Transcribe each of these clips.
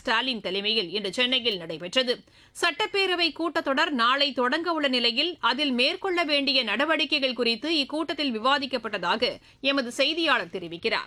ஸ்டாலின் தலைமையில் இன்று சென்னையில் நடைபெற்றது சட்டப்பேரவை கூட்டத்தொடர் நாளை தொடங்க உள்ள நிலையில் அதில் மேற்கொள்ள வேண்டிய நடவடிக்கைகள் குறித்து இக்கூட்டத்தில் விவாதிக்கப்பட்டதாக எமது செய்தியாளர் தெரிவிக்கிறார்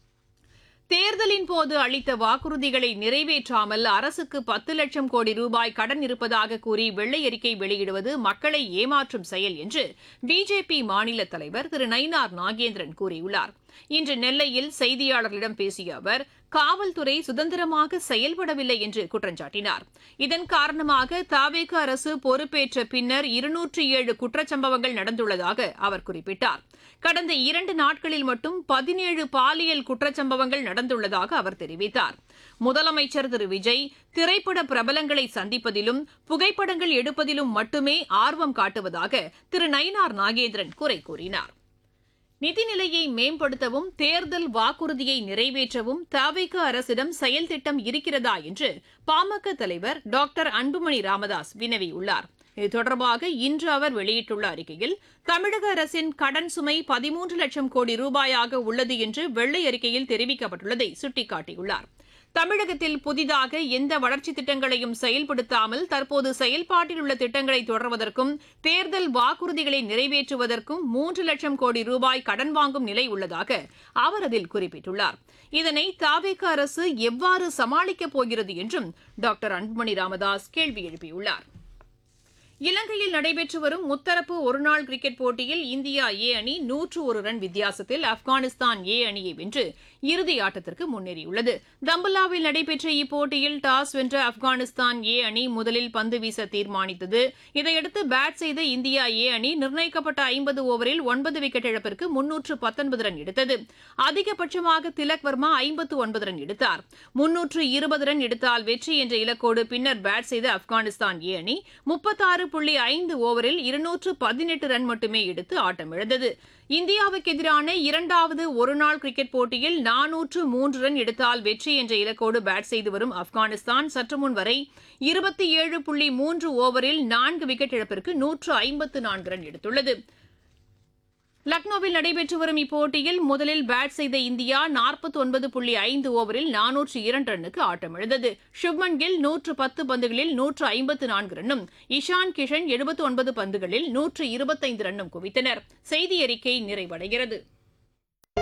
தேர்தலின் போது அளித்த வாக்குறுதிகளை நிறைவேற்றாமல் அரசுக்கு பத்து லட்சம் கோடி ரூபாய் கடன் இருப்பதாக கூறி வெள்ளை அறிக்கை வெளியிடுவது மக்களை ஏமாற்றும் செயல் என்று பிஜேபி மாநில தலைவர் திரு நயினார் நாகேந்திரன் கூறியுள்ளார் இன்று நெல்லையில் செய்தியாளர்களிடம் பேசிய அவர் காவல்துறை சுதந்திரமாக செயல்படவில்லை என்று குற்றம் சாட்டினார் இதன் காரணமாக தாவேக அரசு பொறுப்பேற்ற பின்னர் இருநூற்றி ஏழு குற்றச்சம்பவங்கள் நடந்துள்ளதாக அவர் குறிப்பிட்டார் கடந்த இரண்டு நாட்களில் மட்டும் பதினேழு பாலியல் குற்றச்சம்பவங்கள் நடந்துள்ளதாக அவர் தெரிவித்தார் முதலமைச்சர் திரு விஜய் திரைப்பட பிரபலங்களை சந்திப்பதிலும் புகைப்படங்கள் எடுப்பதிலும் மட்டுமே ஆர்வம் காட்டுவதாக திரு நயினார் நாகேந்திரன் குறை கூறினார் நிதிநிலையை மேம்படுத்தவும் தேர்தல் வாக்குறுதியை நிறைவேற்றவும் தவிக அரசிடம் செயல் திட்டம் இருக்கிறதா என்று பாமக தலைவர் டாக்டர் அன்புமணி ராமதாஸ் வினவியுள்ளார் இது தொடர்பாக இன்று அவர் வெளியிட்டுள்ள அறிக்கையில் தமிழக அரசின் கடன் சுமை பதிமூன்று லட்சம் கோடி ரூபாயாக உள்ளது என்று வெள்ளை அறிக்கையில் தெரிவிக்கப்பட்டுள்ளதை சுட்டிக்காட்டியுள்ளார் தமிழகத்தில் புதிதாக எந்த வளர்ச்சித் திட்டங்களையும் செயல்படுத்தாமல் தற்போது செயல்பாட்டில் உள்ள திட்டங்களை தொடர்வதற்கும் தேர்தல் வாக்குறுதிகளை நிறைவேற்றுவதற்கும் மூன்று லட்சம் கோடி ரூபாய் கடன் வாங்கும் நிலை உள்ளதாக அவர் அதில் குறிப்பிட்டுள்ளார் இதனை தாவேக அரசு எவ்வாறு சமாளிக்கப் போகிறது என்றும் டாக்டர் அன்புமணி ராமதாஸ் கேள்வி எழுப்பியுள்ளார் இலங்கையில் நடைபெற்று வரும் முத்தரப்பு ஒருநாள் கிரிக்கெட் போட்டியில் இந்தியா ஏ அணி நூற்று ஒரு ரன் வித்தியாசத்தில் ஆப்கானிஸ்தான் ஏ அணியை வென்று இறுதி ஆட்டத்திற்கு முன்னேறியுள்ளது தம்புல்லாவில் நடைபெற்ற இப்போட்டியில் டாஸ் வென்ற ஆப்கானிஸ்தான் ஏ அணி முதலில் பந்து வீச தீர்மானித்தது இதையடுத்து பேட் செய்த இந்தியா ஏ அணி நிர்ணயிக்கப்பட்ட ஐம்பது ஓவரில் ஒன்பது விக்கெட் இழப்பிற்கு முன்னூற்று பத்தொன்பது ரன் எடுத்தது அதிகபட்சமாக திலக் வர்மா ஐம்பத்து ஒன்பது ரன் எடுத்தார் முன்னூற்று இருபது ரன் எடுத்தால் வெற்றி என்ற இலக்கோடு பின்னர் பேட் செய்த ஆப்கானிஸ்தான் ஏ அணி முப்பத்தாறு புள்ளி ஐந்து ஓவரில் இருநூற்று பதினெட்டு ரன் மட்டுமே எடுத்து ஆட்டமிழந்தது இந்தியாவுக்கு எதிரான இரண்டாவது ஒருநாள் கிரிக்கெட் போட்டியில் நானூற்று மூன்று ரன் எடுத்தால் வெற்றி என்ற இலக்கோடு பேட் செய்து வரும் ஆப்கானிஸ்தான் சற்று முன் வரை இருபத்தி ஏழு புள்ளி மூன்று ஓவரில் நான்கு விக்கெட் இழப்பிற்கு நூற்று ஐம்பத்து நான்கு ரன் எடுத்துள்ளது லக்னோவில் நடைபெற்று வரும் இப்போட்டியில் முதலில் பேட் செய்த இந்தியா நாற்பத்தி ஒன்பது புள்ளி ஐந்து ஓவரில் நானூற்று இரண்டு ரன்னுக்கு ஆட்டமிழந்தது சுப்மன் கில் நூற்று பத்து பந்துகளில் நூற்று ஐம்பத்து நான்கு ரன்னும் இஷான் கிஷன் எழுபத்து ஒன்பது பந்துகளில் நூற்று இருபத்தைந்து ரன்னும் குவித்தனர் செய்தி அறிக்கை நிறைவடைகிறது